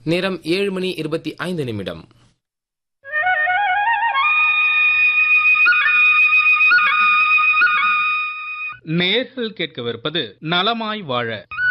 நேரம் ஏழு மணி இருபத்தி ஐந்து நிமிடம் நேர்கள் கேட்கவிருப்பது நலமாய் வாழ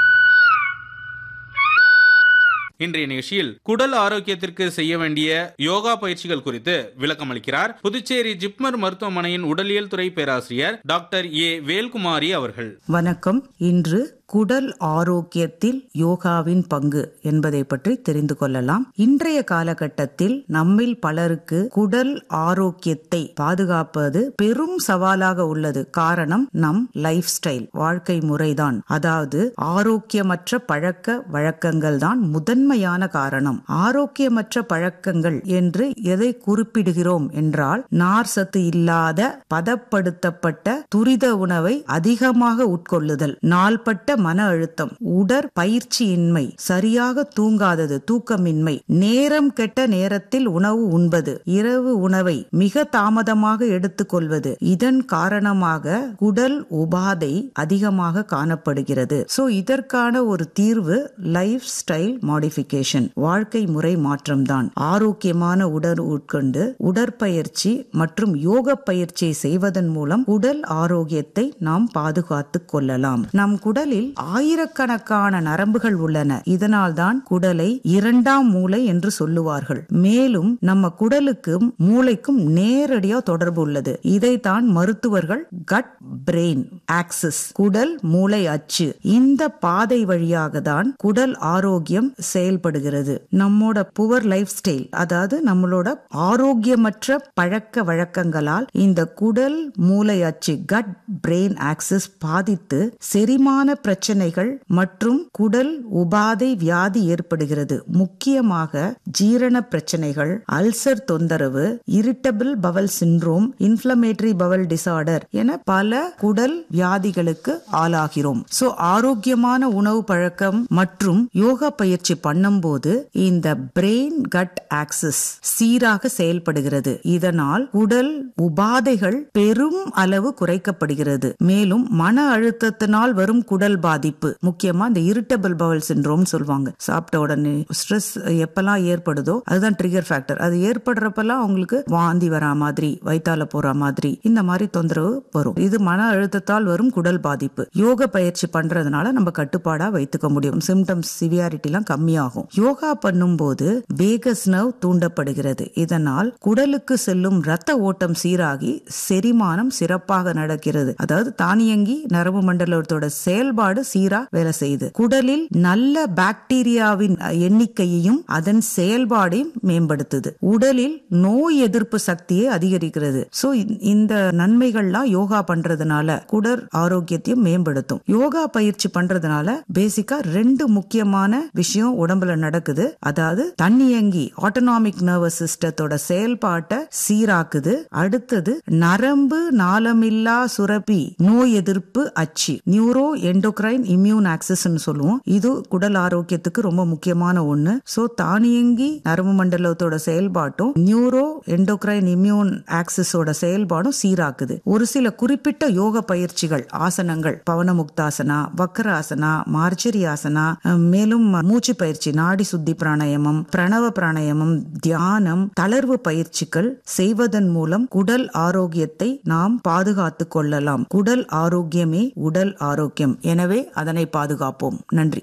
இன்றைய நிகழ்ச்சியில் குடல் ஆரோக்கியத்திற்கு செய்ய வேண்டிய யோகா பயிற்சிகள் குறித்து விளக்கம் அளிக்கிறார் புதுச்சேரி ஜிப்மர் மருத்துவமனையின் உடலியல் துறை பேராசிரியர் டாக்டர் ஏ வேல்குமாரி அவர்கள் வணக்கம் இன்று குடல் ஆரோக்கியத்தில் யோகாவின் பங்கு என்பதை பற்றி தெரிந்து கொள்ளலாம் இன்றைய காலகட்டத்தில் நம்மில் பலருக்கு குடல் ஆரோக்கியத்தை பாதுகாப்பது பெரும் சவாலாக உள்ளது காரணம் நம் லைஃப் ஸ்டைல் வாழ்க்கை முறைதான் அதாவது ஆரோக்கியமற்ற பழக்க வழக்கங்கள் தான் முதன்மையான காரணம் ஆரோக்கியமற்ற பழக்கங்கள் என்று எதை குறிப்பிடுகிறோம் என்றால் நார் சத்து இல்லாத பதப்படுத்தப்பட்ட துரித உணவை அதிகமாக உட்கொள்ளுதல் நாள்பட்ட மன அழுத்தம் உடற் பயிற்சியின்மை சரியாக தூங்காதது தூக்கமின்மை நேரம் கெட்ட நேரத்தில் உணவு உண்பது இரவு உணவை மிக தாமதமாக எடுத்துக்கொள்வது இதன் காரணமாக குடல் உபாதை அதிகமாக காணப்படுகிறது சோ இதற்கான ஒரு தீர்வு லைஃப் ஸ்டைல் மாடிஃபிகேஷன் வாழ்க்கை முறை மாற்றம்தான் ஆரோக்கியமான உடல் உட்கொண்டு உடற்பயிற்சி மற்றும் யோக பயிற்சியை செய்வதன் மூலம் உடல் ஆரோக்கியத்தை நாம் பாதுகாத்துக் கொள்ளலாம் நம் குடலில் ஆயிரக்கணக்கான நரம்புகள் உள்ளன இதனால் தான் குடலை இரண்டாம் மூளை என்று சொல்லுவார்கள் மேலும் நம்ம குடலுக்கும் மூளைக்கும் நேரடியா தொடர்பு உள்ளது இதைத்தான் மருத்துவர்கள் கட் பிரெயின் ஆக்சிஸ் குடல் மூளை அச்சு இந்த பாதை வழியாக தான் குடல் ஆரோக்கியம் செயல்படுகிறது நம்மோட புவர் லைஃப் ஸ்டைல் அதாவது நம்மளோட ஆரோக்கியமற்ற பழக்க வழக்கங்களால் இந்த குடல் மூளை அச்சு கட் பிரெயின் ஆக்சிஸ் பாதித்து செரிமான பிரச்சனைகள் மற்றும் குடல் உபாதை வியாதி ஏற்படுகிறது முக்கியமாக ஜீரண பிரச்சனைகள் அல்சர் தொந்தரவு irritable bowel syndrome inflammatory bowel disorder என பல குடல் வியாதிகளுக்கு ஆளாகிறோம் சோ ஆரோக்கியமான உணவு பழக்கம் மற்றும் யோகா பயிற்சி பண்ணும்போது இந்த பிரெயின் கட் ஆக்சிஸ் சீராக செயல்படுகிறது இதனால் உடல் உபாதைகள் பெரும் அளவு குறைக்கப்படுகிறது மேலும் மன அழுத்தத்தினால் வரும் குடல் பாதிப்பு முக்கியமா இந்த இரிட்டபிள் பவல் சிண்ட்ரோம் சொல்லுவாங்க சாப்பிட்ட உடனே ஸ்ட்ரெஸ் எப்பெல்லாம் ஏற்படுதோ அதுதான் ட்ரிகர் ஃபேக்டர் அது ஏற்படுறப்பெல்லாம் அவங்களுக்கு வாந்தி வரா மாதிரி வயித்தால போற மாதிரி இந்த மாதிரி தொந்தரவு வரும் இது மன அழுத்தத்தால் வரும் குடல் பாதிப்பு யோக பயிற்சி பண்றதுனால நம்ம கட்டுப்பாடா வைத்துக்க முடியும் சிம்டம்ஸ் சிவியாரிட்டி எல்லாம் கம்மியாகும் யோகா பண்ணும்போது வேகஸ் நர்வ் தூண்டப்படுகிறது இதனால் குடலுக்கு செல்லும் ரத்த ஓட்டம் சீராகி செரிமானம் சிறப்பாக நடக்கிறது அதாவது தானியங்கி நரம்பு மண்டலத்தோட செயல்பாடு சீரா வேலை செய்யுது குடலில் நல்ல பாக்டீரியாவின் எண்ணிக்கையையும் அதன் செயல்பாடையும் மேம்படுத்துது உடலில் நோய் எதிர்ப்பு சக்தியை அதிகரிக்கிறது சோ இந்த நன்மைகள்லாம் யோகா பண்றதுனால குடல் ஆரோக்கியத்தையும் மேம்படுத்தும் யோகா பயிற்சி பண்றதுனால பேசிக்கா ரெண்டு முக்கியமான விஷயம் உடம்புல நடக்குது அதாவது தன்னியங்கி ஆட்டோனாமிக் நர்வஸ் சிஸ்டத்தோட செயல்பாட்டை சீராக்குது அடுத்தது நரம்பு நாளமில்லா சுரப்பி நோய் எதிர்ப்பு அச்சு நியூரோ எண்டோக்ரைன் இம்யூன் ஆக்சஸ் சொல்லுவோம் இது குடல் ஆரோக்கியத்துக்கு ரொம்ப முக்கியமான ஒண்ணு சோ தானியங்கி நரம்பு மண்டலத்தோட செயல்பாட்டும் நியூரோ எண்டோக்ரைன் இம்யூன் ஆக்சஸோட செயல்பாடும் சீராக்குது ஒரு சில குறிப்பிட்ட யோக பயிற்சிகள் ஆசனங்கள் பவனமுக்தாசனா வக்கராசனா மார்ஜரி ஆசனா மேலும் மூச்சு பயிற்சி நாடி சுத்தி பிராணாயாமம் பிரணவ பிராணாயாமம் தியானம் தளர்வு பயிற்சிகள் செய்வதன் மூலம் குடல் ஆரோக்கியத்தை நாம் பாதுகாத்துக் கொள்ளலாம் குடல் ஆரோக்கியமே உடல் ஆரோக்கியம் எனவே அதனை பாதுகாப்போம் நன்றி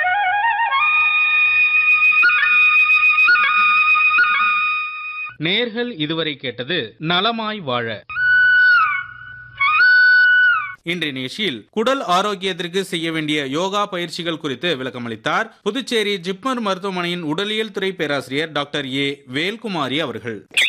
நேர்கள் இதுவரை கேட்டது நலமாய் வாழ இன்றைய நிகழ்ச்சியில் குடல் ஆரோக்கியத்திற்கு செய்ய வேண்டிய யோகா பயிற்சிகள் குறித்து விளக்கமளித்தார் புதுச்சேரி ஜிப்மர் மருத்துவமனையின் உடலியல் துறை பேராசிரியர் டாக்டர் ஏ வேல்குமாரி அவர்கள்